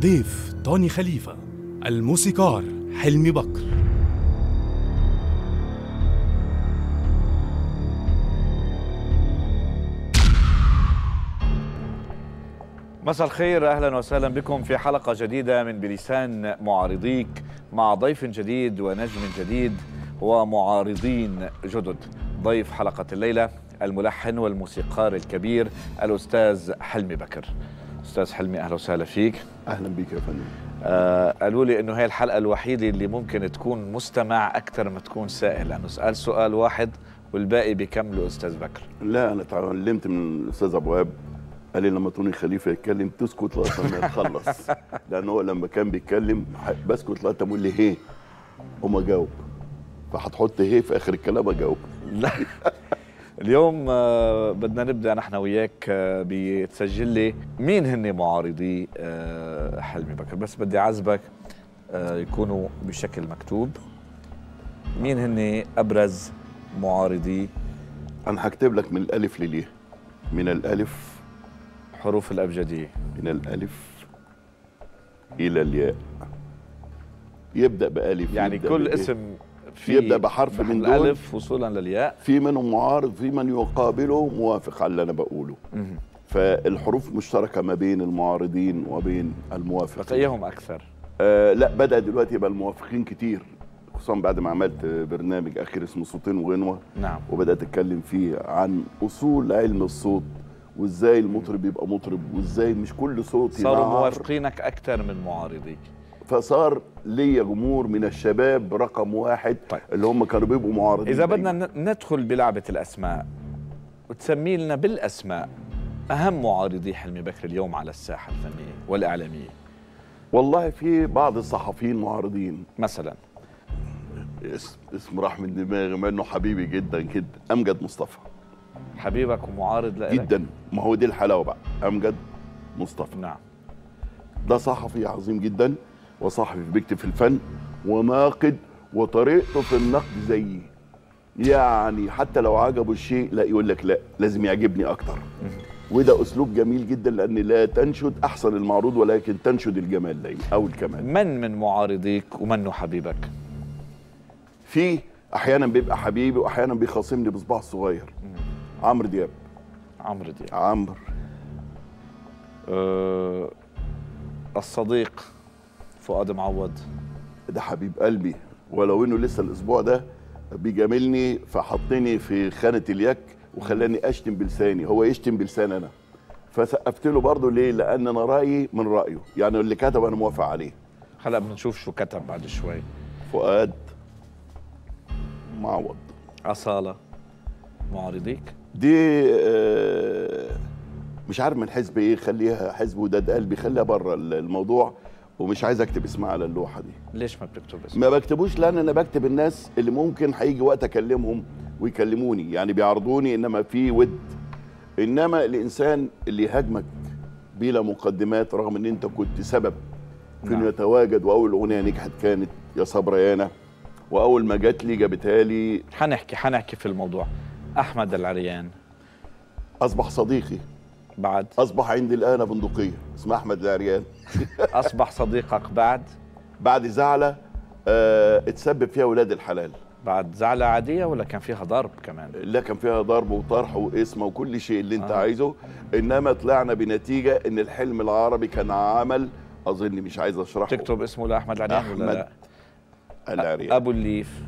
الضيف توني خليفة الموسيقار حلمي بكر مساء الخير اهلا وسهلا بكم في حلقه جديده من بلسان معارضيك مع ضيف جديد ونجم جديد ومعارضين جدد ضيف حلقه الليله الملحن والموسيقار الكبير الاستاذ حلمي بكر استاذ حلمي اهلا وسهلا فيك اهلا بيك يا فندم آه قالوا لي انه هي الحلقه الوحيده اللي ممكن تكون مستمع اكثر ما تكون سائل لانه سال سؤال واحد والباقي بيكملوا استاذ بكر لا انا اتعلمت من الاستاذ ابو وهاب قال لي لما توني خليفه يتكلم تسكت لغايه ما يتخلص لان هو لما كان بيتكلم ح- بسكت لغايه ما يقول لي هي قوم اجاوب فهتحط هي في اخر الكلام اجاوب لا اليوم آه، بدنا نبدا نحن وياك آه، بتسجل لي مين هن معارضي آه، حلمي بكر بس بدي اعذبك آه، يكونوا بشكل مكتوب مين هن ابرز معارضي انا هكتب لك من الالف لليه من الالف حروف الابجديه من الالف الى الياء يبدا بالف يعني يبدأ كل بإيه. اسم في يبدأ بحرف من دول. الالف وصولا للياء في منهم معارض في من يقابله موافق على اللي انا بقوله مهم. فالحروف مشتركه ما بين المعارضين وبين الموافقين بقيهم اكثر آه لا بدا دلوقتي يبقى الموافقين كتير خصوصا بعد ما عملت برنامج اخير اسمه صوتين وغنوه نعم وبدات اتكلم فيه عن اصول علم الصوت وازاي المطرب يبقى مطرب وازاي مش كل صوت صاروا ينعر. موافقينك اكثر من معارضيك فصار ليا جمهور من الشباب رقم واحد طيب. اللي هم كانوا بيبقوا معارضين إذا دايماً. بدنا ن- ندخل بلعبة الأسماء وتسمي لنا بالأسماء أهم معارضي حلمي بكر اليوم على الساحة الفنية والإعلامية والله في بعض الصحفيين معارضين مثلا اسم, اسم راح من دماغي مع انه حبيبي جدا جدا امجد مصطفى حبيبك ومعارض لك جدا ما هو دي الحلاوه بقى امجد مصطفى نعم ده صحفي عظيم جدا وصحفي بيكتب في الفن وناقد وطريقته في النقد زيي يعني حتى لو عجبه الشيء لا يقول لك لا لازم يعجبني اكتر وده اسلوب جميل جدا لان لا تنشد احسن المعروض ولكن تنشد الجمال دايما او الكمال من من معارضيك ومنه حبيبك في احيانا بيبقى حبيبي واحيانا بيخاصمني بصباع صغير عمرو دياب عمرو دياب عمرو أه الصديق فؤاد معوض ده حبيب قلبي ولو انه لسه الاسبوع ده بيجاملني فحطني في خانه اليك وخلاني اشتم بلساني هو يشتم بلسان انا فسقفت له برضه ليه لان انا رايي من رايه يعني اللي كتب انا موافق عليه هلا بنشوف شو كتب بعد شوي فؤاد معوض أصالة معارضيك دي آه، مش عارف من حزب ايه خليها حزب وداد قلبي خليها بره الموضوع ومش عايز اكتب اسمها على اللوحه دي ليش ما بتكتب اسمه ما بكتبوش لان انا بكتب الناس اللي ممكن هيجي وقت اكلمهم ويكلموني يعني بيعرضوني انما في ود انما الانسان اللي يهاجمك بلا مقدمات رغم ان انت كنت سبب في انه نعم. يتواجد واول اغنيه نجحت كانت يا صبريانه واول ما جات لي جابتها لي حنحكي حنحكي في الموضوع أحمد العريان اصبح صديقي بعد اصبح عندي الان بندقيه اسمها احمد العريان أصبح صديقك بعد بعد زعله آه اتسبب فيها ولاد الحلال بعد زعلة عادية ولا كان فيها ضرب كمان؟ لا كان فيها ضرب وطرح واسم وكل شيء اللي انت آه. آه. عايزه انما طلعنا بنتيجه ان الحلم العربي كان عمل اظن مش عايز اشرحه تكتب اسمه لأحمد العريان ولا أحمد لا؟ العريان أبو الليف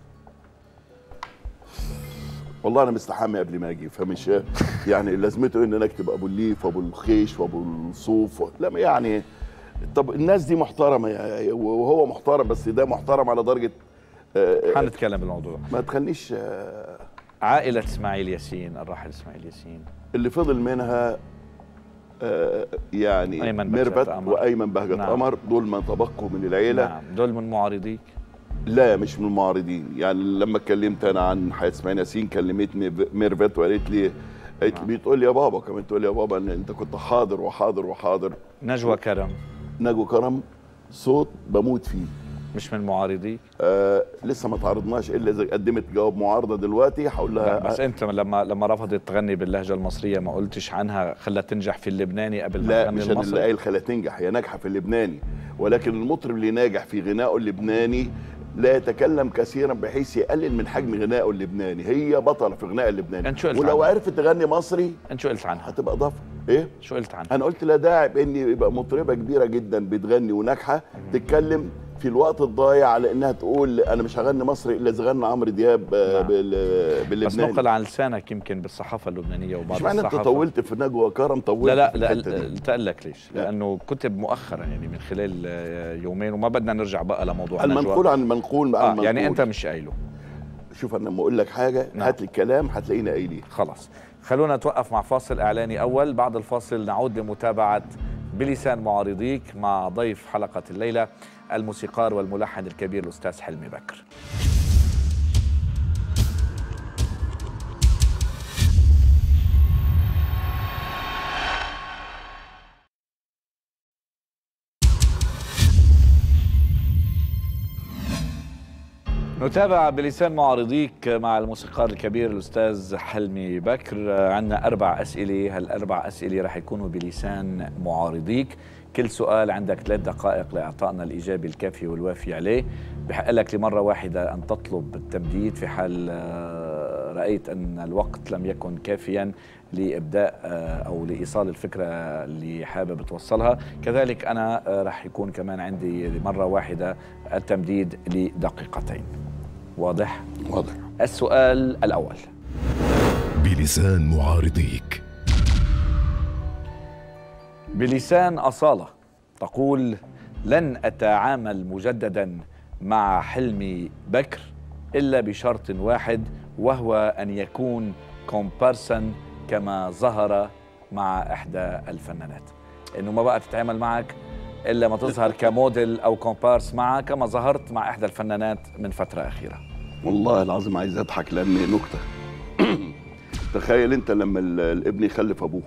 والله انا مستحمي قبل ما اجي فمش يعني لازمته ان انا اكتب ابو الليف وابو الخيش وابو الصوف و... لا يعني طب الناس دي محترمه يا- وهو محترم بس ده محترم على درجه آه، آه، حنتكلم بالموضوع ما تخليش آه، عائلة إسماعيل ياسين الراحل إسماعيل ياسين اللي فضل منها آه، يعني أيمن بهجت ميرفت قمر. وايمن بهجت نعم. قمر دول من تبقوا من العيله نعم دول من معارضيك لا مش من المعارضين يعني لما اتكلمت انا عن حياه اسماعيل ياسين كلمتني ب- ميرفت وقالت لي قالت لي بتقول لي يا بابا كمان تقول لي يا بابا ان انت كنت حاضر وحاضر وحاضر نجوى كرم نجو كرم صوت بموت فيه مش من معارضيك آه لسه ما تعرضناش الا اذا قدمت جواب معارضه دلوقتي هقول لا لها بس انت لما لما رفضت تغني باللهجه المصريه ما قلتش عنها خلها تنجح في اللبناني قبل ما لا تغني مش انا اللي المصري قايل خليها تنجح هي ناجحه في اللبناني ولكن المطرب اللي ناجح في غنائه اللبناني لا يتكلم كثيرا بحيث يقلل من حجم غنائه اللبناني هي بطله في غناء اللبناني أنت شو قلت ولو عنها؟ عرفت تغني مصري انت شو قلت عنها هتبقى اضافه ايه شو قلت عنها انا قلت لا داعي بان يبقى مطربه كبيره جدا بتغني وناجحه تتكلم في الوقت الضايع على انها تقول انا مش هغني مصري الا اذا غنى عمرو دياب آه، نعم. بال- بس باللبناني نقل عن لسانك يمكن بالصحافه اللبنانيه وبعض مش معنى انت الصحافه طولت في نجوى كرم طولت لا لا في لا الحتة دي. قلت لك ليش لا. لانه كتب مؤخرا يعني من خلال آه، يومين وما بدنا نرجع بقى لموضوع المنقول نجوى عن المنقول مع آه المنقول يعني انت مش قايله شوف انا لما اقول لك حاجه نعم. هات لي الكلام هتلاقينا قايلين خلاص خلونا نتوقف مع فاصل اعلاني اول بعد الفاصل نعود لمتابعه بلسان معارضيك مع ضيف حلقه الليله الموسيقار والملحن الكبير الاستاذ حلمي بكر نتابع بلسان معارضيك مع الموسيقار الكبير الاستاذ حلمي بكر عندنا اربع اسئله هالاربع اسئله رح يكونوا بلسان معارضيك كل سؤال عندك ثلاث دقائق لاعطائنا الاجابه الكافيه والوافيه عليه بحق لك لمره واحده ان تطلب التمديد في حال آه، رايت ان الوقت لم يكن كافيا لابداء آه، او لايصال الفكره اللي حابب توصلها كذلك انا آه، رح يكون كمان عندي لمره واحده التمديد لدقيقتين واضح واضح السؤال الاول بلسان معارضيك بلسان اصاله تقول لن اتعامل مجددا مع حلمي بكر الا بشرط واحد وهو ان يكون كومبارسا كما ظهر مع احدى الفنانات انه ما بقى تتعامل معك الا ما تظهر كموديل او كومبارس معها كما ظهرت مع احدى الفنانات من فتره اخيره والله العظيم عايز اضحك لان نكته تخيل انت لما ال- الابن يخلف ابوه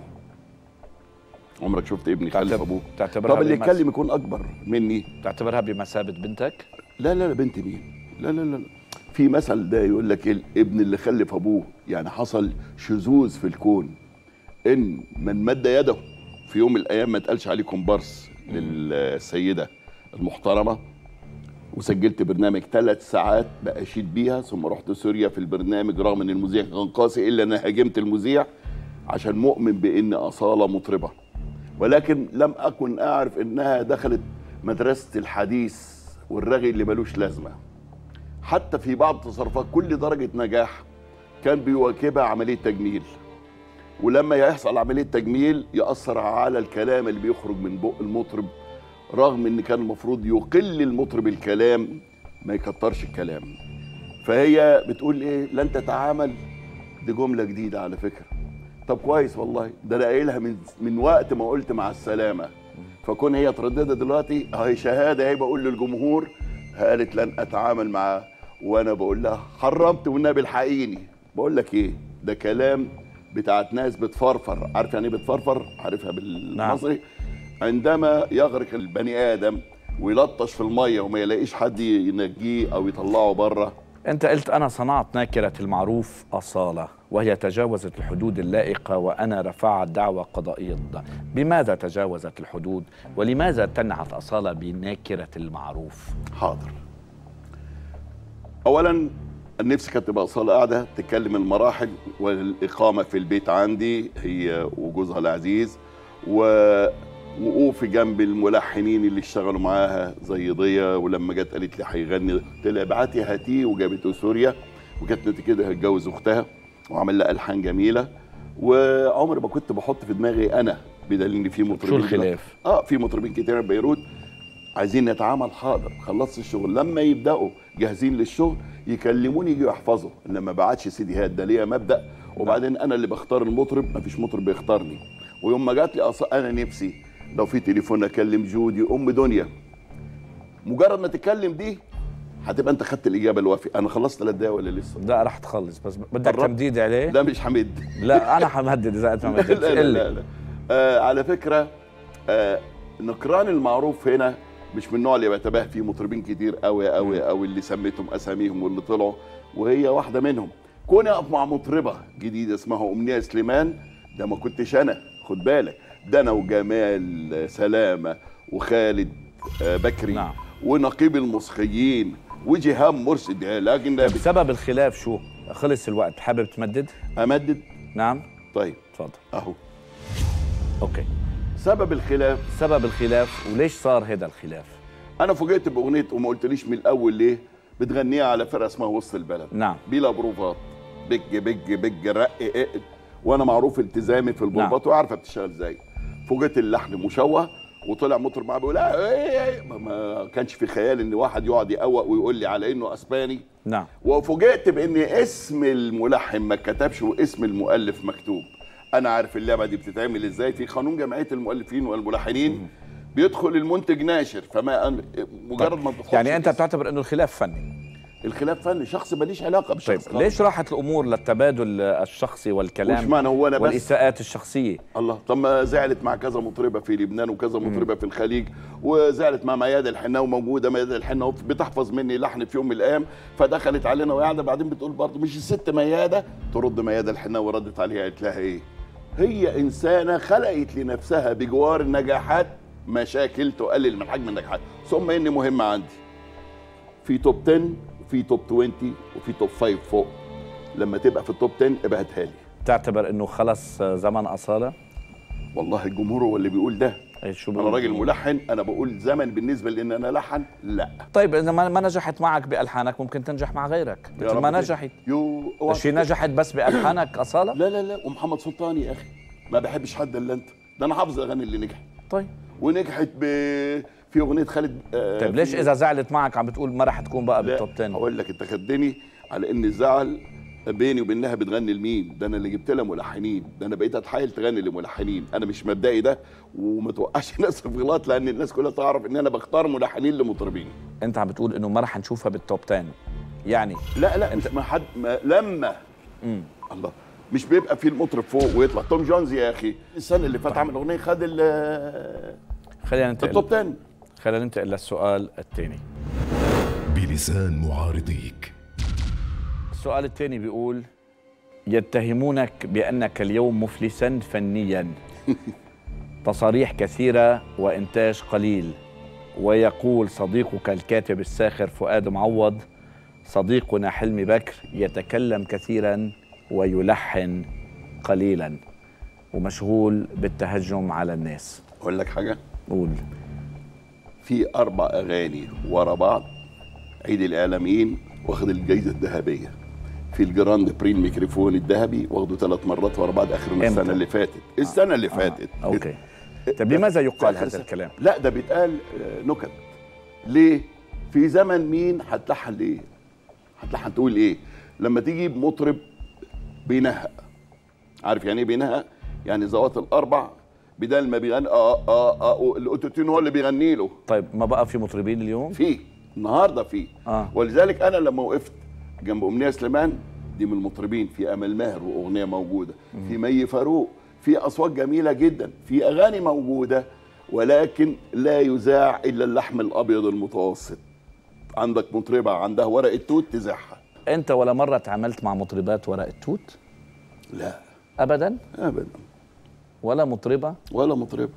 عمرك شفت ابن يخلف تعتبر- ابوه تعتبرها طب اللي بمس- يتكلم يكون اكبر مني تعتبرها بمثابه بنتك لا لا لا بنت مين لا لا لا لا. في مثل ده يقول لك إيه، الابن اللي خلف ابوه يعني حصل شذوذ في الكون ان من مد يده في يوم من الايام ما اتقالش عليه كومبارس للسيده المحترمه وسجلت برنامج ثلاث ساعات بأشيد بيها ثم رحت سوريا في البرنامج رغم ان المذيع كان قاسي الا انا هاجمت المذيع عشان مؤمن بان اصاله مطربه ولكن لم اكن اعرف انها دخلت مدرسه الحديث والرغي اللي ملوش لازمه حتى في بعض تصرفات كل درجه نجاح كان بيواكبها عمليه تجميل ولما يحصل عمليه تجميل ياثر على الكلام اللي بيخرج من بق المطرب رغم ان كان المفروض يقل المطرب الكلام ما يكترش الكلام فهي بتقول ايه لن تتعامل دي جمله جديده على فكره طب كويس والله ده انا قايلها من من وقت ما قلت مع السلامه فكون هي ترددها دلوقتي اهي شهاده اهي بقول للجمهور قالت لن اتعامل معاه وانا بقول لها حرمت والنبي الحقيني بقول لك ايه ده كلام بتاعت ناس بتفرفر عارف يعني ايه بتفرفر عارفها بالمصري عندما يغرق البني ادم ويلطش في الميه وما يلاقيش حد ينجيه او يطلعه بره أنت قلت أنا صنعت ناكرة المعروف أصالة وهي تجاوزت الحدود اللائقة وأنا رفعت دعوى قضائية ضد بماذا تجاوزت الحدود ولماذا تنعت أصالة بناكرة المعروف حاضر اولا نفسي كانت تبقى اصاله قاعده تتكلم المراحل والاقامه في البيت عندي هي وجوزها العزيز ووقوفي جنب الملحنين اللي اشتغلوا معاها زي ضيا ولما جت قالت لي هيغني قلت لها ابعتي هاتيه وجابته سوريا وكانت كده هتجوز اختها وعمل لها الحان جميله وعمري ما كنت بحط في دماغي انا بدليل ان في مطربين شو الخلاف؟ اه في مطربين كتير في بيروت عايزين نتعامل حاضر خلصت الشغل لما يبداوا جاهزين للشغل يكلموني يجوا يحفظوا ان ما بعتش سيديهات ده ليا مبدا وبعدين انا اللي بختار المطرب ما فيش مطرب بيختارني ويوم ما جات لي أص... انا نفسي لو في تليفون اكلم جودي ام دنيا مجرد ما تتكلم دي هتبقى انت خدت الاجابه الوافيه انا خلصت ثلاث دقايق ولا لسه لا رح تخلص بس بدك قربت. تمديد عليه لا مش حميد لا أنا حمدد إذا أنت ما بدك لا لا قل لا, لي. لا. آه على فكره آه نكران المعروف هنا مش من النوع اللي بتباه فيه مطربين كتير قوي قوي قوي اللي سميتهم اساميهم واللي طلعوا وهي واحده منهم كوني اقف مع مطربه جديده اسمها امنيه سليمان ده ما كنتش انا خد بالك ده انا وجمال سلامه وخالد آه، بكري نعم. ونقيب الموسيقيين وجهام مرشد يا لكن ده بسبب الخلاف شو خلص الوقت حابب تمدد امدد نعم طيب تفضل اهو اوكي سبب الخلاف سبب الخلاف وليش صار هذا الخلاف انا فوجئت باغنيه وما قلتليش من الاول ليه بتغنيها على فرقه اسمها وسط البلد نعم. بلا بروفات بج بج بج رق إق وانا معروف التزامي في البروفات نعم. وعارفه بتشتغل ازاي فوجئت اللحن مشوه وطلع مطرب معاه بيقول "آه، إيه إيه". ما- ما كانش في خيال ان واحد يقعد يقوق ويقول لي على انه اسباني نعم وفوجئت بان اسم الملحن ما اتكتبش واسم المؤلف مكتوب انا عارف اللعبه دي بتتعمل ازاي في قانون جمعيه المؤلفين والملحنين بيدخل المنتج ناشر فما أن- مجرد ما بتدخل يعني انت بتعتبر انه الخلاف فني الخلاف فني شخص ماليش علاقه طيب بالشخص خالص. ليش راحت الامور للتبادل الشخصي والكلام وش معنى هو أنا بس؟ والاساءات الشخصيه الله طب ما زعلت مع كذا مطربه في لبنان وكذا مطربه في الخليج وزعلت مع ميادة الحناوي موجوده ميادة الحناوي بتحفظ مني لحن في يوم من الايام فدخلت علينا وقاعده بعدين بتقول برضه مش الست ميادة ترد ميادة الحناوي ردت عليها قالت لها ايه هي انسانه خلقت لنفسها بجوار النجاحات مشاكل تقلل من حجم النجاحات ثم اني مهمه عندي في توب 10 وفي توب 20 وفي توب 5 فوق لما تبقى في التوب 10 ابعتها لي تعتبر انه خلص زمن اصاله والله الجمهور هو اللي بيقول ده إيه شو انا بقول؟ راجل ملحن انا بقول زمن بالنسبه لان انا لحن لا طيب اذا ما ما نجحت معك بالحانك ممكن تنجح مع غيرك يا مثل رب ما كده. نجحت يو اوعى شي نجحت بس بالحانك اصاله لا لا لا ومحمد سلطان يا اخي ما بحبش حد الا انت ده انا حافظ الاغاني اللي نجحت طيب ونجحت ب في اغنيه خالد آه، طيب ليش في- اذا زعلت معك عم بتقول ما رح تكون بقى لا، بالتوب 10 اقول لك انت خدني على ان الزعل بيني وبينها بتغني لمين ده انا اللي جبت لها ملحنين ده انا بقيت اتحايل تغني لملحنين انا مش مبدئي ده وما توقعش ناس في غلط لان الناس كلها تعرف ان انا بختار ملحنين لمطربين انت عم بتقول انه ما رح نشوفها بالتوب 10 يعني لا لا مش ما حد ما لما الله مش بيبقى في المطرب فوق ويطلع توم جونز يا اخي السنه اللي فاتت عمل اغنيه خد ال- خلينا ننتقل التوب 10 خلينا ننتقل للسؤال الثاني بلسان معارضيك السؤال الثاني بيقول يتهمونك بانك اليوم مفلسا فنيا تصاريح كثيره وانتاج قليل ويقول صديقك الكاتب الساخر فؤاد معوض صديقنا حلمي بكر يتكلم كثيرا ويلحن قليلا ومشغول بالتهجم على الناس اقول لك حاجه قول في اربع اغاني ورا بعض عيد الاعلاميين واخد الجائزه الذهبيه في الجراند برين ميكروفون الذهبي واخده ثلاث مرات ورا بعض اخر من إمتى؟ السنه اللي فاتت السنه اللي فاتت آه. اوكي طب لماذا يقال آخر هذا سنة. الكلام لا ده بيتقال آه، نكت ليه في زمن مين هتلحن ليه هتلحن تقول ايه لما تيجي بمطرب بينهق عارف يعني ايه بينهق يعني ذوات الاربع بدل ما بيغني اه اه اه الاوتوتيون هو اللي بيغني له طيب ما بقى في مطربين اليوم في النهارده في آه. ولذلك انا لما وقفت جنب امنيه سليمان دي من المطربين في امل ماهر واغنيه موجوده في مي فاروق في اصوات جميله جدا في اغاني موجوده ولكن لا يذاع الا اللحم الابيض المتوسط عندك مطربه عندها ورقه توت تذاعها انت ولا مره تعاملت مع مطربات ورق التوت لا ابدا ابدا ولا مطربه ولا مطربه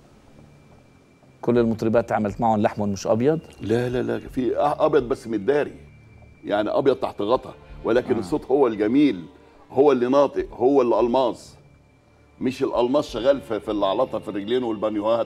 كل المطربات تعاملت معهم لحم مش ابيض لا لا لا في ابيض بس متداري يعني ابيض تحت غطا ولكن آه. الصوت هو الجميل هو اللي ناطق هو اللي الماس مش الالماس شغال في, في العلاطه في الرجلين والبانيوهات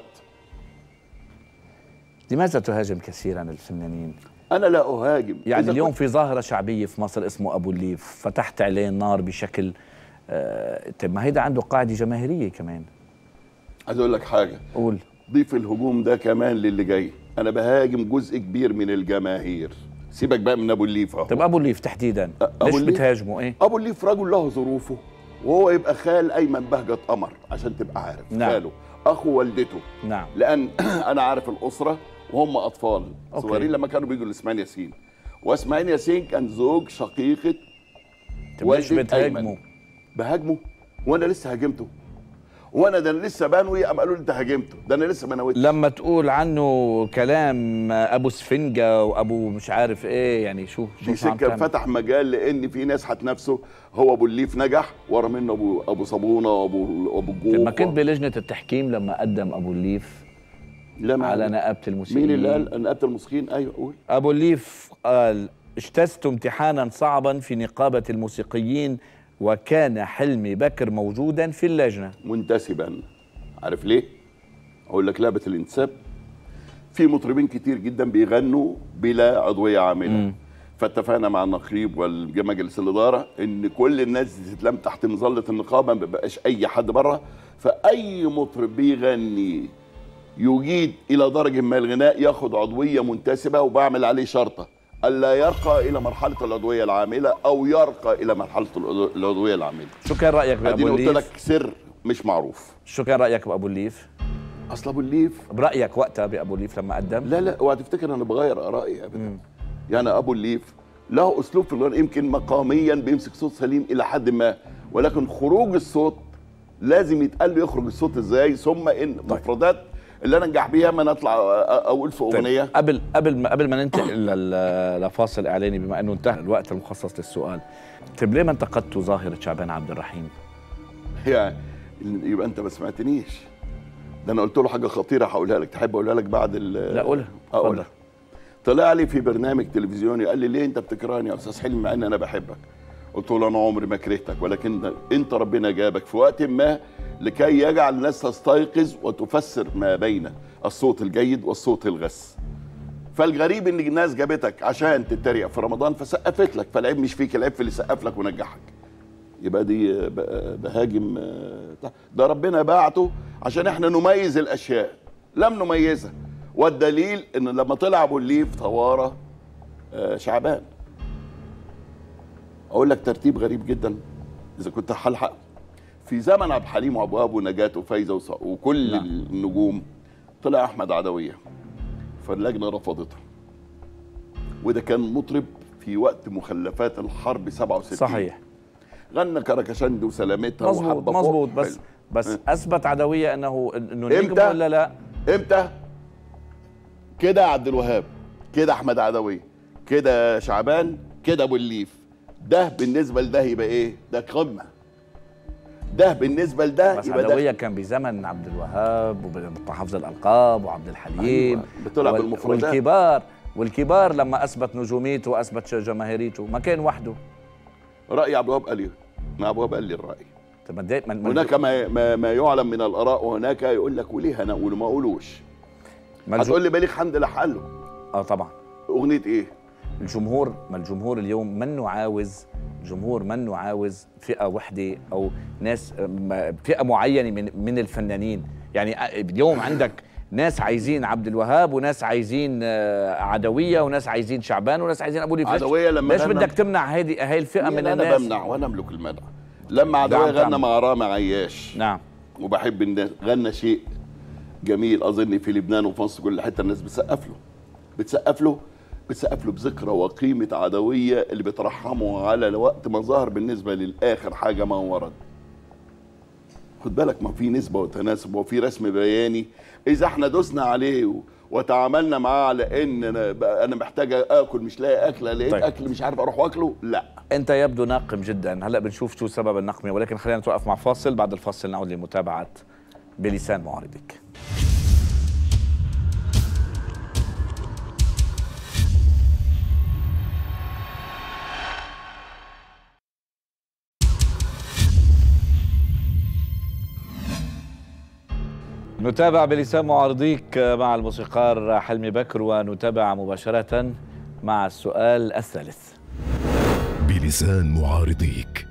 لماذا تهاجم كثيرا الفنانين انا لا اهاجم يعني إذا اليوم كنت- في ظاهره شعبيه في مصر اسمه ابو الليف فتحت عليه النار بشكل آه طيب ما هيدا عنده قاعده جماهيريه كمان عايز اقول لك حاجه قول ضيف الهجوم ده كمان للي جاي انا بهاجم جزء كبير من الجماهير سيبك بقى من ابو الليف اهو طيب ابو الليف تحديدا أبو ليش الليف؟ بتهاجمه ايه ابو الليف رجل له ظروفه وهو يبقى خال ايمن بهجت قمر عشان تبقى عارف نعم. خاله اخو والدته نعم لان انا عارف الاسره وهم اطفال أوكي. صغيرين لما كانوا بيجوا لاسماعيل ياسين واسماعيل ياسين كان زوج شقيقه طب ليش والدة بتهاجمه أيمن. بهاجمه وانا لسه هاجمته وانا ده انا لسه بنوي قام قالوا لي انت هاجمته ده انا لسه ما نويتش لما تقول عنه كلام ابو سفنجه وابو مش عارف ايه يعني شو شو دي شو عم سكه تعمل؟ فتح مجال لان في ناس هتنافسه هو ابو الليف نجح ورا منه ابو ابو صابونه وابو ابو الجوف لما كنت بلجنه التحكيم لما قدم ابو الليف لا ما على نقابه الموسيقيين مين اللي قال نقابه الموسيقيين ايوه قول ابو الليف قال اجتزت امتحانا صعبا في نقابه الموسيقيين وكان حلمي بكر موجودا في اللجنه منتسبا عارف ليه؟ اقول لك لعبه الانتساب في مطربين كتير جدا بيغنوا بلا عضويه عامله فاتفقنا مع النقيب والمجلس الاداره ان كل الناس دي تتلم تحت مظله النقابه ما بيبقاش اي حد بره فاي مطرب بيغني يجيد الى درجه ما الغناء ياخد عضويه منتسبه وبعمل عليه شرطه الا يرقى الى مرحله العضويه العامله او يرقى الى مرحله العضو- العضويه العامله شو كان رايك بابو اديني قلت الليف لك سر مش معروف شو كان رايك بابو الليف اصل ابو الليف برايك وقتها بابو الليف لما قدم لا لا اوعى تفتكر انا بغير ارائي ابدا يعني ابو الليف له اسلوب في الغناء يمكن مقاميا بيمسك صوت سليم الى حد ما ولكن خروج الصوت لازم يتقال له يخرج الصوت ازاي ثم ان مفردات اللي انا انجح بيها ما انا اطلع أ- اقول في طيب، اغنيه قبل قبل ما قبل ما ننتقل لل- لفاصل اعلاني بما انه انتهى الوقت المخصص للسؤال طيب ليه ما انتقدتوا ظاهره شعبان عبد الرحيم يعني يبقى انت ما سمعتنيش ده انا قلت له حاجه خطيره هقولها لك تحب اقولها لك بعد ال لا قولها اقولها اتفضل. طلع لي في برنامج تلفزيوني قال لي ليه انت بتكرهني يا استاذ حلمي مع ان انا بحبك قلت له انا عمري ما كرهتك ولكن انت ربنا جابك في وقت ما لكي يجعل الناس تستيقظ وتفسر ما بين الصوت الجيد والصوت الغث فالغريب ان الناس جابتك عشان تتريق في رمضان فسقفت لك فالعيب مش فيك العيب في اللي سقف لك ونجحك يبقى دي ب- بهاجم آه، ده ربنا بعته عشان احنا نميز الاشياء لم نميزها والدليل ان لما طلع ابو الليف طواره آه، شعبان اقول لك ترتيب غريب جدا اذا كنت هلحق في زمن عبد الحليم وابو وهاب ونجاة وفايزه وص- وكل نعم. النجوم طلع احمد عدويه فاللجنه رفضته وده كان مطرب في وقت مخلفات الحرب 67 صحيح غنى كركشند وسلامتها مظبوط وحبة فوق. مظبوط بس حلو. بس اثبت عدويه انه انه إمتى؟ نجم ولا لا امتى كده عبد الوهاب كده احمد عدويه كده شعبان كده ابو الليف ده بالنسبه لده يبقى ايه ده قمه ده بالنسبه لده بس يبقى ده عدويه كان بزمن عبد الوهاب وحافظ الالقاب وعبد الحليم أيوة، بتلعب وال- بالمفردات. والكبار والكبار لما اثبت نجوميته واثبت جماهيريته ما كان وحده راي عبد الوهاب قال لي ما عبد الوهاب قال لي الراي طب ما اتضايق- ما- ما- هناك ما, ما, ما يعلم من الاراء وهناك يقول لك وليه انا اقول ما اقولوش ما الجو- هتقول لي بليغ حمد لحاله اه طبعا اغنيه ايه الجمهور ما الجمهور اليوم منه عاوز الجمهور منه عاوز فئه وحده او ناس م- فئه معينه من من الفنانين يعني اليوم عندك ناس عايزين عبد الوهاب وناس عايزين آه، عدويه وناس عايزين شعبان وناس عايزين ابو ليف ليش- عدوية لما ليش غنى- بدك تمنع هذه هاي الفئه من انا الناس بمنع وانا املك المنع لما عدوية نعم، غنى تعمل. مع رامي عياش نعم وبحب الناس غنى شيء جميل اظن في لبنان وفي مصر كل حته الناس بتسقف له بتسقف له بتسقف له بذكرى وقيمه عدويه اللي بترحمه على وقت ما ظهر بالنسبه للاخر حاجه ما ورد خد بالك ما في نسبه وتناسب وفي رسم بياني اذا احنا دوسنا عليه و- وتعاملنا معاه على ان انا بقى- انا محتاج اكل مش لاقي اكل لقيت طيب. طيب. اكل مش عارف اروح واكله لا انت يبدو ناقم جدا هلا بنشوف شو سبب النقمه ولكن خلينا نتوقف مع فاصل بعد الفاصل نعود لمتابعه بلسان معارضك نتابع بلسان معارضيك مع الموسيقار حلمي بكر ونتابع مباشرة مع السؤال الثالث بلسان معارضيك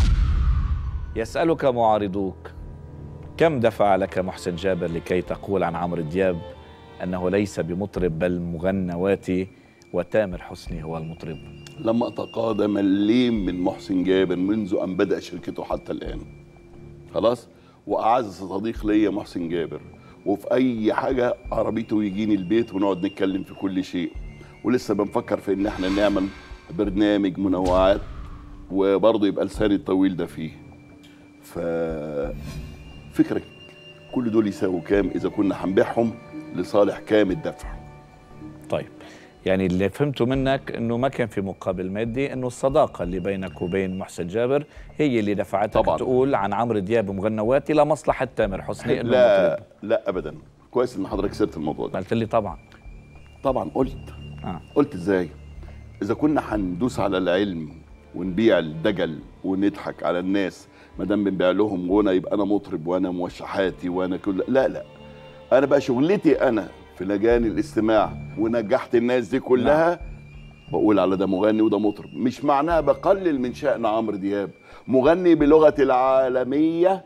يسألك معارضوك كم دفع لك محسن جابر لكي تقول عن عمرو دياب أنه ليس بمطرب بل مغنواتي وتامر حسني هو المطرب لما تقاضى مليم من محسن جابر منذ ان بدا شركته حتى الان خلاص واعز صديق ليا محسن جابر وفي اي حاجه عربيته يجيني البيت ونقعد نتكلم في كل شيء ولسه بنفكر في ان احنا نعمل برنامج منوعات وبرضه يبقى لساني الطويل ده فيه ف فكرك كل دول يساووا كام اذا كنا هنبيعهم لصالح كام الدفع طيب يعني اللي فهمته منك انه ما كان في مقابل مادي انه الصداقه اللي بينك وبين محسن جابر هي اللي دفعتك طبعاً. تقول عن عمرو دياب ومغنواتي لمصلحه تامر حسني انه لا المطرب. لا ابدا كويس ان حضرتك سرت الموضوع ده قلت لي طبعا طبعا قلت اه قلت ازاي اذا كنا هندوس على العلم ونبيع الدجل ونضحك على الناس ما دام بنبيع لهم غنى يبقى انا مطرب وانا موشحاتي وانا كل لا لا انا بقى شغلتي انا في لجان الاستماع ونجحت الناس دي كلها بقول على ده مغني وده مطرب مش معناها بقلل من شأن عمرو دياب مغني بلغة العالمية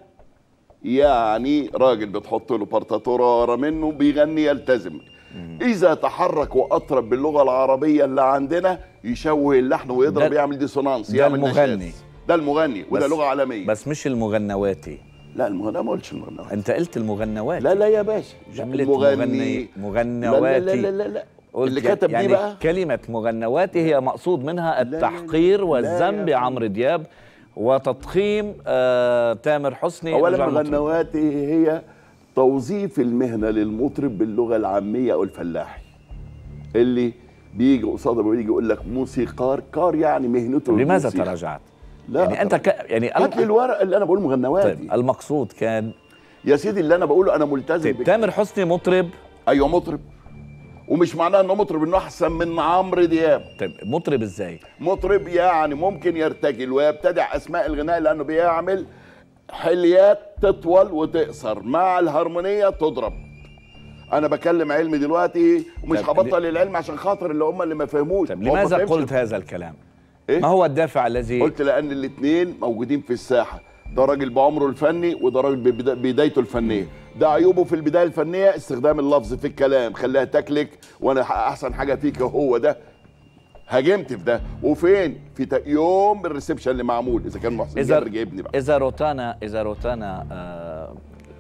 يعني راجل بتحط له بارتاتورة ورا منه بيغني يلتزم إذا تحرك وأطرب باللغة العربية اللي عندنا يشوه اللحن ويضرب ده- يعمل ديسونانس ده يعمل المغني. نشاز. ده المغني وده بس- لغة عالمية بس مش المغنواتي لا المغني ما قلتش المغني انت قلت المغنواتي لا لا يا باشا جملة المغني مغني لا مغنواتي لا لا لا, لا. قلت اللي يعني- كتب يعني دي بقى كلمة مغنواتي هي مقصود منها لا، لا، التحقير لا والذنب يا عمرو دياب وتضخيم آه تامر حسني اولا رجع مطرب. مغنواتي هي توظيف المهنه للمطرب باللغه العاميه او الفلاحي اللي بيجي قصاده بيجي يقول لك موسيقار كار يعني مهنته لماذا الموسيقى. تراجعت؟ لا يعني انت ك... يعني هات لي الورق اللي انا بقول مغنواتي طيب المقصود كان يا سيدي اللي انا بقوله انا ملتزم طيب بك. تامر حسني مطرب ايوه مطرب ومش معناه انه مطرب انه احسن من عمرو دياب طيب مطرب ازاي؟ مطرب يعني ممكن يرتجل ويبتدع اسماء الغناء لانه بيعمل حليات تطول وتقصر مع الهارمونيه تضرب انا بكلم علمي دلوقتي ومش طب هبطل العلم عشان خاطر اللي هم اللي ما فهموش طيب هو ما لماذا فهمش. قلت هذا الكلام؟ إيه؟ ما هو الدافع الذي قلت لان الاثنين موجودين في الساحه ده راجل بعمره الفني وده راجل ببدا- بدايته الفنيه ده عيوبه في البدايه الفنيه استخدام اللفظ في الكلام خليها تكلك وانا احسن حاجه فيك هو ده هاجمت في ده وفين في تا- يوم الريسبشن اللي معمول اذا كان محسن اذا جابر جايبني بقى اذا روتانا اذا روتانا آه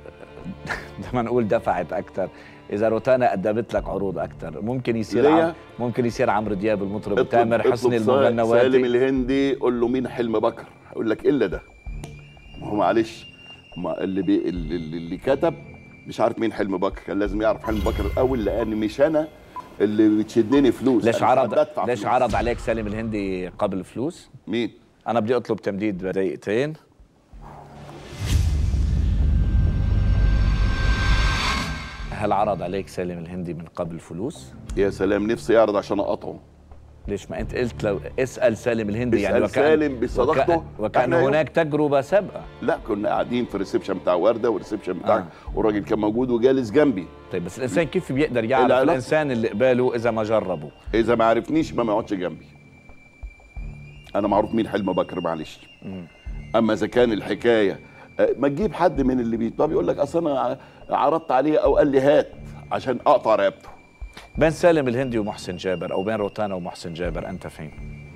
لما نقول دفعت اكثر اذا روتانا قدمت لك عروض اكثر ممكن يصير ليا؟ عم ممكن يصير عمرو دياب المطرب اطلب- تامر اطلب حسني سا- سالم المغنواتي الهندي قول له مين حلم بكر هيقول لك الا ده ما هو معلش ما اللي بي اللي, اللي اللي كتب مش عارف مين حلم بكر كان لازم يعرف حلم بكر الاول لان مش انا اللي بتشدني فلوس ليش أنا عرض بدفع ليش فلوس. عرض عليك سالم الهندي قبل فلوس؟ مين انا بدي اطلب تمديد دقيقتين هل عرض عليك سالم الهندي من قبل فلوس؟ يا سلام نفسي يعرض عشان اقطعه ليش ما انت قلت لو اسال سالم الهندي اسأل يعني سالم بصداقته. وكأن, وكأن إحنا يوم- هناك تجربه سابقه لا كنا قاعدين في الريسبشن بتاع ورده والريسبشن بتاعك آه. والراجل كان موجود وجالس جنبي طيب بس الانسان كيف بيقدر يعرف العلاقة- الانسان اللي قباله اذا ما جربه اذا ما عرفنيش ما ما يقعدش جنبي انا معروف مين حلم بكر معلش اما اذا كان الحكايه آه، ما تجيب حد من اللي بيتبع بيقول لك اصل انا ع- عرضت عليه او قال لي هات عشان اقطع رقبته بين سالم الهندي ومحسن جابر او بين روتانا ومحسن جابر انت فين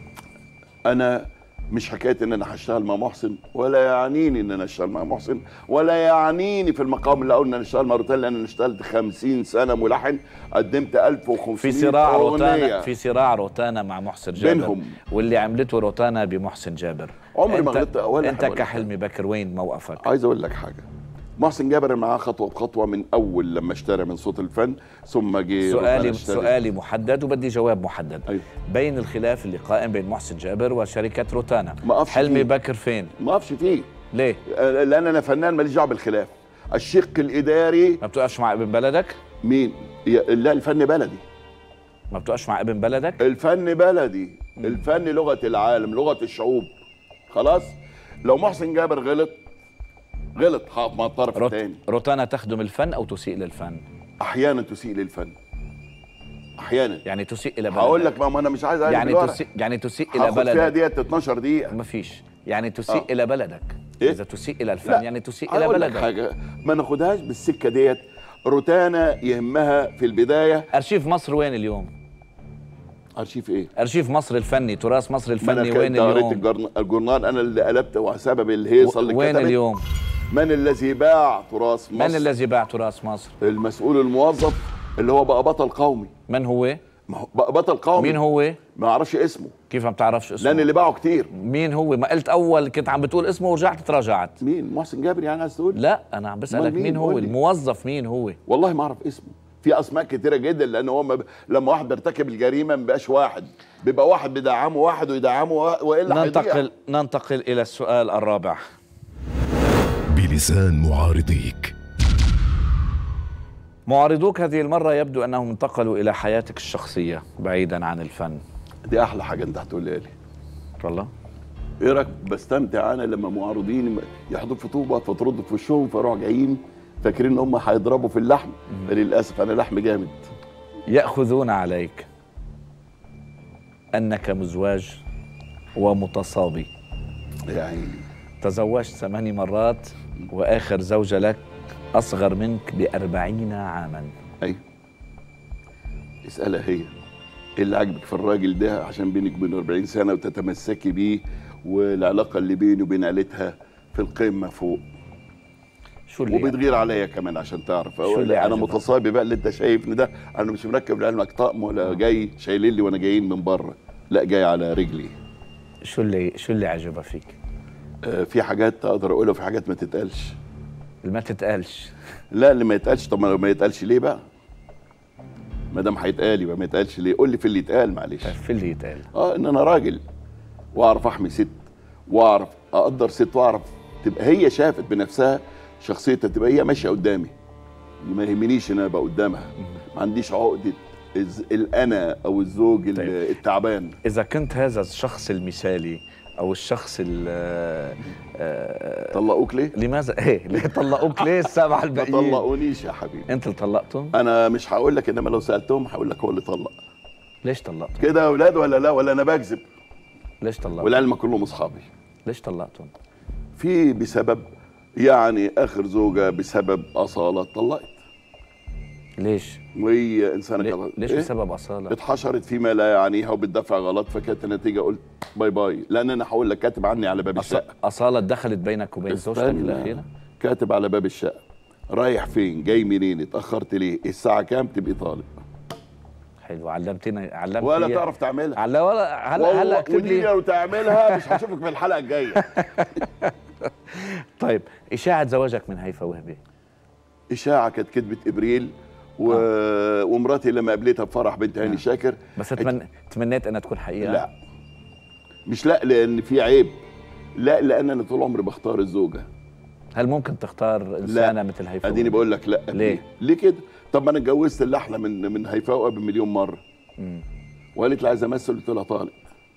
انا مش حكايه ان انا هشتغل مع محسن ولا يعنيني ان انا اشتغل مع محسن ولا يعنيني في المقام اللي اقول ان انا اشتغل مع روتانا لان انا اشتغلت 50 سنه ملحن قدمت 1500 في صراع روتانا أغنية. في صراع روتانا مع محسن جابر بينهم. واللي عملته روتانا بمحسن جابر عمري ما أنت- غلطت ولا انت حاجة. كحلمي بكر وين موقفك عايز اقول لك حاجه محسن جابر معاه خطوه بخطوه من اول لما اشترى من صوت الفن ثم جه روتانا سؤالي اشترى. سؤالي محدد وبدي جواب محدد أيوة. بين الخلاف اللي قائم بين محسن جابر وشركه روتانا ما أقفش حلمي فيه. بكر فين ما اقفش فيه ليه آه، لان انا فنان ماليش دعوه بالخلاف الشق الاداري ما بتوقفش مع ابن بلدك مين يا- لا الفن بلدي ما بتوقفش مع ابن بلدك الفن بلدي الفن لغه العالم لغه الشعوب خلاص لو محسن جابر غلط غلط هقف مع الطرف روت... الثاني روتانا تخدم الفن او تسيء للفن احيانا تسيء للفن احيانا يعني تسيء الى بلدك هقول لك ما ما انا مش عايز أقلب يعني الورق. تسيء يعني تسيء الى هاخد فيها بلدك ديت 12 دقيقه ما فيش يعني تسيء آه. الى بلدك إيه؟ اذا تسيء الى الفن لا يعني تسيء الى هقول لك بلدك حاجه ما ناخدهاش بالسكه ديت روتانا يهمها في البدايه ارشيف مصر وين اليوم ارشيف ايه ارشيف مصر الفني تراث مصر ما انا الفني وين كنت قريت اليوم الجرن- الجورنال انا اللي قلبته وسبب الهيصه اللي وين كتبت اليوم من الذي باع تراث مصر من الذي باع تراث مصر المسؤول الموظف اللي هو بقى بطل قومي من هو ما هو ب- بطل قومي مين هو ما اعرفش اسمه كيف ما بتعرفش اسمه لان اللي باعوا كتير مين هو ما قلت اول كنت عم بتقول اسمه ورجعت تراجعت مين محسن جابر يعني عايز تقول لا انا عم بسالك أمال مين؟ مين هو قول لي. الموظف مين هو والله ما اعرف اسمه في اسماء كتيره جدا لان هو ما ب... لما واحد بيرتكب الجريمه ما بيبقاش واحد بيبقى واحد بيدعمه واحد ويدعمه وا- والا هيضيع. ننتقل ننتقل الى السؤال الرابع بلسان معارضيك معارضوك هذه المرة يبدو أنهم انتقلوا إلى حياتك الشخصية بعيدا عن الفن دي احلى حاجه انت هتقولها لي والله ايه رايك بستمتع انا لما معارضين يحضروا في طوبه فترد في وشهم فيروحوا جايين فاكرين ان هم هيضربوا في اللحم فللاسف انا لحم جامد يأخذون عليك أنك مزواج ومتصابي يعني تزوجت ثماني مرات وآخر زوجة لك أصغر منك بأربعين عاما ايوه اسالها هي ايه اللي عاجبك في الراجل ده عشان بينك وبينه 40 سنه وتتمسكي بيه والعلاقه اللي بينه وبين عيلتها في القمه فوق شو اللي وبتغير عليا كمان عشان تعرف شو اللي انا عجبك؟ متصابي بقى اللي انت شايفني ده انا مش مركب لعلمك طقم ولا جاي شايلين لي وانا جايين من بره لا جاي على رجلي شو اللي شو اللي عجبها فيك؟ آه في حاجات اقدر اقولها وفي حاجات ما تتقالش ما تتقالش لا اللي ما يتقالش طب ما ما يتقالش ليه بقى ما دام هيتقال يبقى ما يتقالش ليه قول لي في اللي يتقال معلش في اللي يتقال اه ان انا راجل واعرف احمي ست واعرف اقدر ست واعرف تبقى هي شافت بنفسها شخصيتها تبقى هي ماشيه قدامي ما يهمنيش ان انا ابقى قدامها ما عنديش عقده الز- الانا او الزوج ال- طيب. التعبان إذا كنت هذا الشخص المثالي أو الشخص ال آه، طلقوك ليه؟ لماذا ايه ليه طلقوك ليه السبعه ما الباقيين طلقونيش يا حبيبي انت اللي طلقتهم انا مش هقول لك انما لو سالتهم هقول لك هو اللي طلق ليش طلقتهم كده يا اولاد ولا لا ولا انا بكذب ليش طلقتهم والعلم كلهم اصحابي ليش طلقتهم في بسبب يعني اخر زوجه بسبب اصاله طلقت ليش وهي انسانه ليه- كده ليش إيه؟ بسبب اصاله اتحشرت فيما لا يعنيها وبتدفع غلط فكانت النتيجه قلت باي باي لان انا هقول لك كاتب عني على باب أص- الشقه اصاله دخلت بينك وبين زوجتك استنى. الاخيره كاتب على باب الشقه رايح فين جاي منين اتاخرت ليه الساعه كام تبقي طالب حلو علمتني علمت ولا لي- تعرف تعملها على ولا هلا والله هلا اكتب ودي لي لو تعملها مش هشوفك في الحلقه الجايه طيب اشاعه زواجك من هيفا وهبي اشاعه كانت كذبه ابريل و... ومراتي لما قابلتها بفرح بنت هاني شاكر بس أتمنى تمنيت انها تكون حقيقه لا مش لا لان في عيب لا لان انا طول عمري بختار الزوجه هل ممكن تختار انسانه مثل هيفا اديني وهبي؟ بقول لك لا ليه؟ ليه كده طب ما انا اتجوزت اللي احلى من من هيفاء قبل مليون مره مم. وقالت لي عايز امثل قلت لها طالق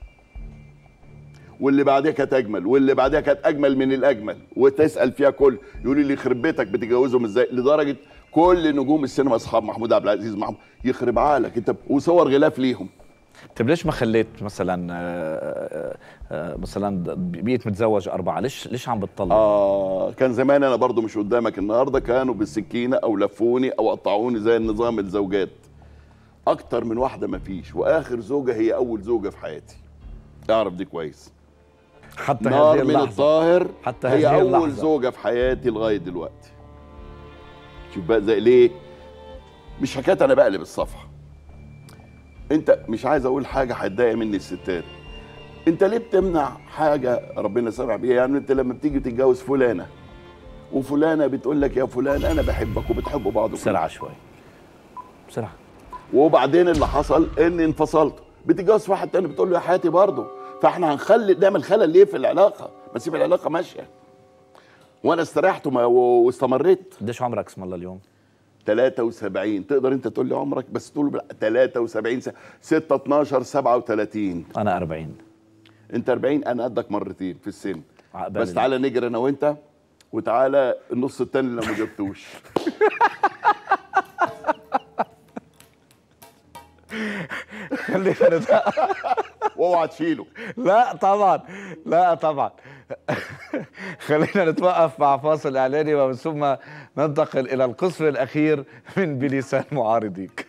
واللي بعدها كانت اجمل واللي بعدها كانت اجمل من الاجمل وتسال فيها كل يقولوا لي يخرب بيتك بتتجوزهم ازاي لدرجه كل نجوم السينما اصحاب محمود عبد العزيز محمود يخرب عقلك انت وصور غلاف ليهم طيب ليش ما خليت مثلا آه، آه، مثلا بقيت متزوج اربعه ليش ليش عم بتطلق اه كان زمان انا برضو مش قدامك النهارده كانوا بالسكينه او لفوني او قطعوني زي النظام الزوجات اكتر من واحده مفيش واخر زوجه هي اول زوجه في حياتي اعرف دي كويس حتى هذه نار من اللحظه الطاهر حتى هي هذه اول اللحظة. زوجه في حياتي لغايه دلوقتي شوف بقى زي ليه مش حكايه انا بقلب الصفحه انت مش عايز اقول حاجه هتضايق مني الستات انت ليه بتمنع حاجه ربنا سمع بيها يعني انت لما بتيجي تتجوز فلانه وفلانه بتقول لك يا فلان انا بحبك وبتحبوا بعض بسرعه شوي بسرعه وبعدين اللي حصل ان انفصلت بتتجوز واحد تاني بتقول له يا حياتي برضه فاحنا هنخلي نعمل خلل ليه في العلاقه ما تسيب العلاقه ماشيه وانا استريحت وما- واستمريت قديش عمرك اسم الله اليوم 73 تقدر انت تقول لي عمرك بس تقول بلا- 73 سنه 6 12 37 انا 40 انت 40 انا قدك مرتين في السن عقبال بس ال- تعالى نجري انا وانت وتعالى النص التاني اللي ما جبتوش خلينا نت- واوعى تشيله لا طبعا لا طبعا خلينا نتوقف مع فاصل اعلاني ومن ثم ننتقل الى القسم الاخير من بلسان معارضيك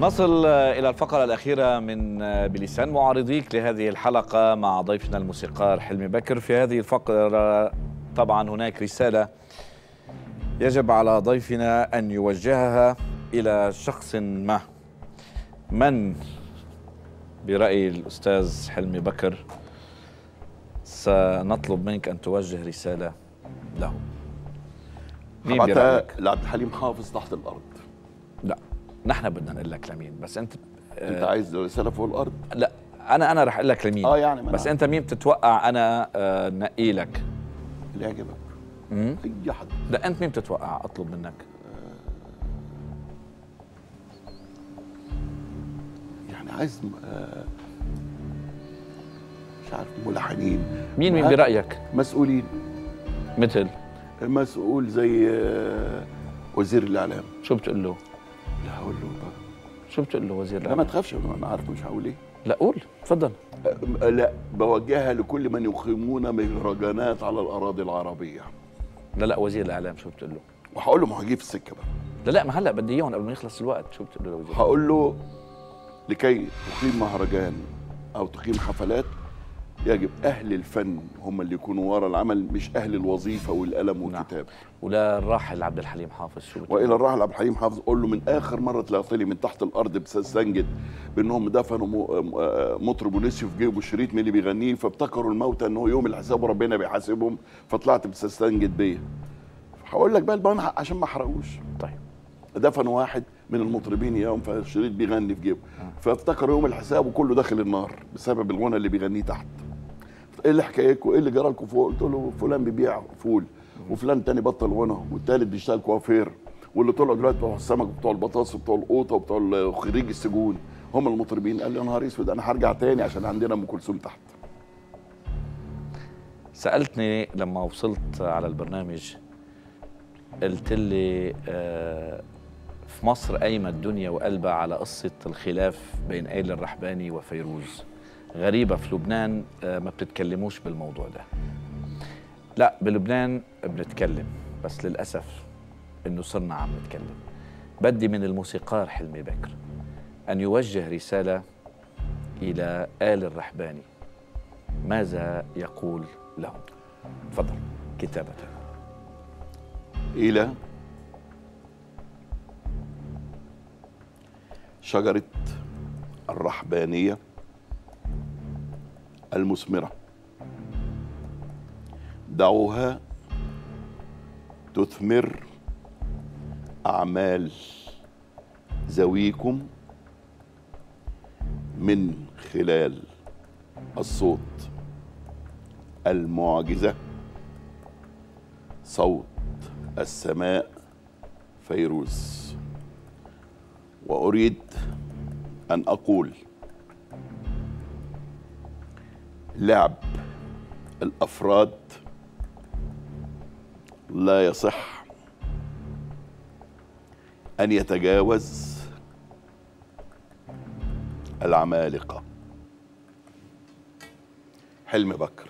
نصل إلى الفقرة الأخيرة من بلسان معارضيك لهذه الحلقة مع ضيفنا الموسيقار حلمي بكر في هذه الفقرة طبعا هناك رسالة يجب على ضيفنا أن يوجهها إلى شخص ما من برأي الأستاذ حلمي بكر سنطلب منك أن توجه رسالة له مين حبعتها برأيك؟ لعبد الحليم حافظ تحت الارض لا نحن بدنا نقول لك لمين بس انت انت عايز رساله فوق الارض لا انا انا رح اقول لك لمين اه يعني ما بس أنا- انت مين بتتوقع انا آه، نقي لك اللي يعجبك مم؟ اي حد لا انت مين بتتوقع اطلب منك يعني عايز آه، مش عارف ملحنين مين مين معاك برايك مسؤولين مثل مسؤول زي آه، وزير الاعلام شو بتقول له لا هقول له بقى. شو بتقول له وزير لا ما الإعلام؟ تخافش انا عارف مش هقول ايه لا قول تفضل آه، لا بوجهها لكل من يقيمون مهرجانات على الاراضي العربيه لا لا وزير الاعلام شو بتقول له وهقول له ما هجيب في السكه بقى لا لا ما هلا بدي اياهم قبل ما يخلص الوقت شو بتقول له وزير هقول له لكي تقيم مهرجان او تقيم حفلات يجب اهل الفن هم اللي يكونوا ورا العمل مش اهل الوظيفه والقلم والكتاب ولا الراحل عبد الحليم حافظ شو بتقول والى له؟ الراحل عبد الحليم حافظ قول له من اخر مره طلعت لي من تحت الارض بسنجد بانهم دفنوا م- آه، مطرب ونسيوا في جيبه شريط من اللي بيغنيه فافتكروا الموتى ان هو يوم الحساب وربنا بيحاسبهم فطلعت بتستنجد بيا هقول لك بقى المنحق عشان ما احرقوش طيب دفنوا واحد من المطربين يوم فالشريط بيغني في جيبه فافتكر يوم الحساب وكله داخل النار بسبب الغنى اللي بيغنيه تحت ايه اللي حكايتكم ايه اللي جرى لكم فوق قلت له فلان بيبيع فول وفلان تاني بطل غنى والتالت بيشتغل كوافير واللي طلعوا دلوقتي بتوع السمك وبتوع البطاطس وبتوع القوطه وبتوع خريج السجون هم المطربين قال لي يا نهار اسود انا هرجع تاني عشان عندنا ام كلثوم تحت سالتني لما وصلت على البرنامج قلت لي آه، في مصر قايمه الدنيا وقلبها على قصه الخلاف بين آل الرحباني وفيروز غريبه في لبنان آه، ما بتتكلموش بالموضوع ده لا بلبنان بنتكلم بس للاسف انه صرنا عم نتكلم بدي من الموسيقار حلمي بكر ان يوجه رساله الى آل الرحباني ماذا يقول لهم تفضل كتابة الى شجره الرحبانيه المثمره دعوها تثمر اعمال ذويكم من خلال الصوت المعجزه صوت السماء فيروز واريد ان اقول لعب الافراد لا يصح ان يتجاوز العمالقه حلم بكر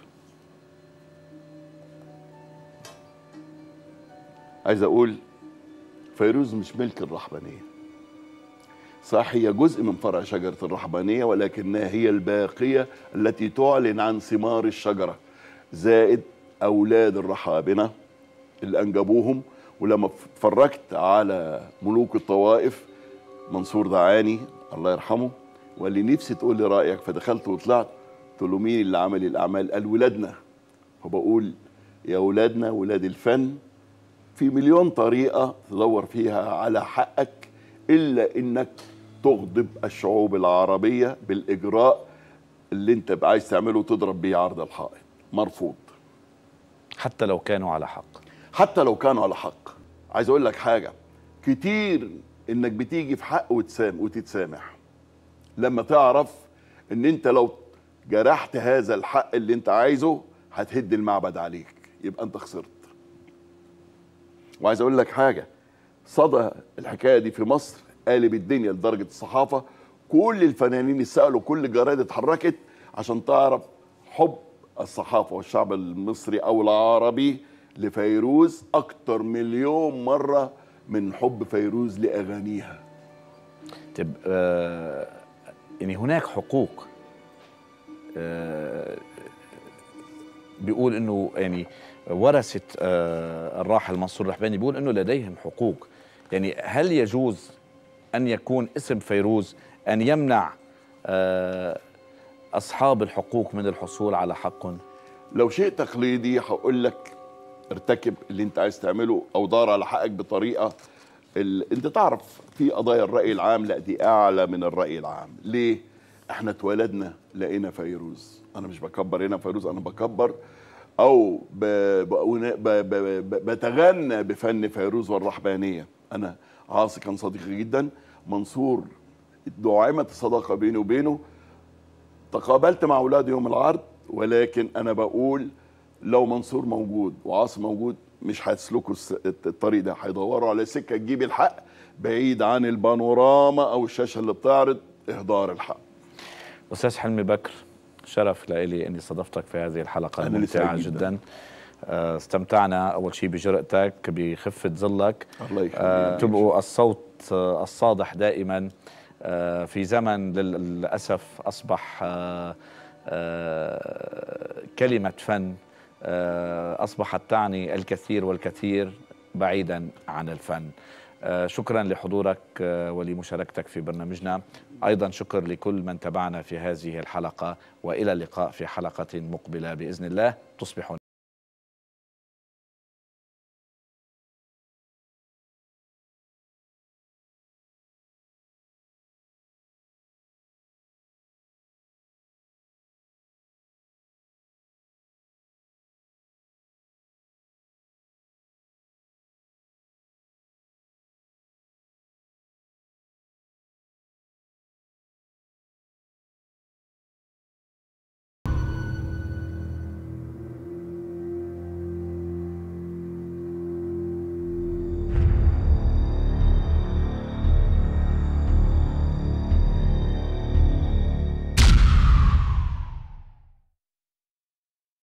عايز اقول فيروز مش ملك الرحبانيه صح هي جزء من فرع شجره الرحبانيه ولكنها هي الباقيه التي تعلن عن ثمار الشجره زائد اولاد الرحابنه اللي انجبوهم ولما اتفرجت على ملوك الطوائف منصور دعاني الله يرحمه وقال لي نفسي تقول لي رايك فدخلت وطلعت قلت له مين اللي عمل الاعمال قال ولادنا فبقول يا ولادنا ولاد الفن في مليون طريقة تدور فيها على حقك إلا إنك تغضب الشعوب العربية بالإجراء اللي أنت عايز تعمله تضرب بيه عرض الحائط مرفوض حتى لو كانوا على حق حتى لو كانوا على حق عايز أقول لك حاجة كتير إنك بتيجي في حق وتسام وتتسامح لما تعرف إن أنت لو جرحت هذا الحق اللي أنت عايزه هتهد المعبد عليك يبقى أنت خسرت وعايز اقول لك حاجه صدى الحكايه دي في مصر قالب الدنيا لدرجه الصحافه كل الفنانين يسالوا كل الجرايد اتحركت عشان تعرف حب الصحافه والشعب المصري او العربي لفيروز اكتر مليون مره من حب فيروز لاغانيها طب آه يعني هناك حقوق آه بيقول انه يعني ورثه آه الراحل منصور الرحباني بيقول انه لديهم حقوق يعني هل يجوز ان يكون اسم فيروز ان يمنع آه اصحاب الحقوق من الحصول على حقهم لو شيء تقليدي هقول لك ارتكب اللي انت عايز تعمله او دار على حقك بطريقه ال... انت تعرف في قضايا الراي العام لا دي اعلى من الراي العام ليه احنا اتولدنا لقينا فيروز انا مش بكبر هنا فيروز انا بكبر او ب... ب... ب... ب... ب... بتغنى بفن فيروز والرحبانيه انا عاصي كان صديقي جدا منصور دعمت الصداقه بيني وبينه تقابلت مع اولادي يوم العرض ولكن انا بقول لو منصور موجود وعاصم موجود مش هيسلكوا الس- الطريق ده هيدوروا على سكه تجيب الحق بعيد عن البانوراما او الشاشه اللي بتعرض اهدار الحق استاذ حلمي بكر شرف لإلي اني استضفتك في هذه الحلقه أنا اللي الممتعه سعيد جدا, جداً. جداً. آه، استمتعنا اول شيء بجرأتك بخفه ظلك الله يخليك. آه، تبقوا الصوت آه، الصادح دائما آه، في زمن لل- للاسف اصبح آه، آه، كلمه فن آه، اصبحت تعني الكثير والكثير بعيدا عن الفن آه، شكرا لحضورك آه، ولمشاركتك في برنامجنا ايضا شكر لكل من تابعنا في هذه الحلقه والى اللقاء في حلقه مقبله باذن الله تصبحون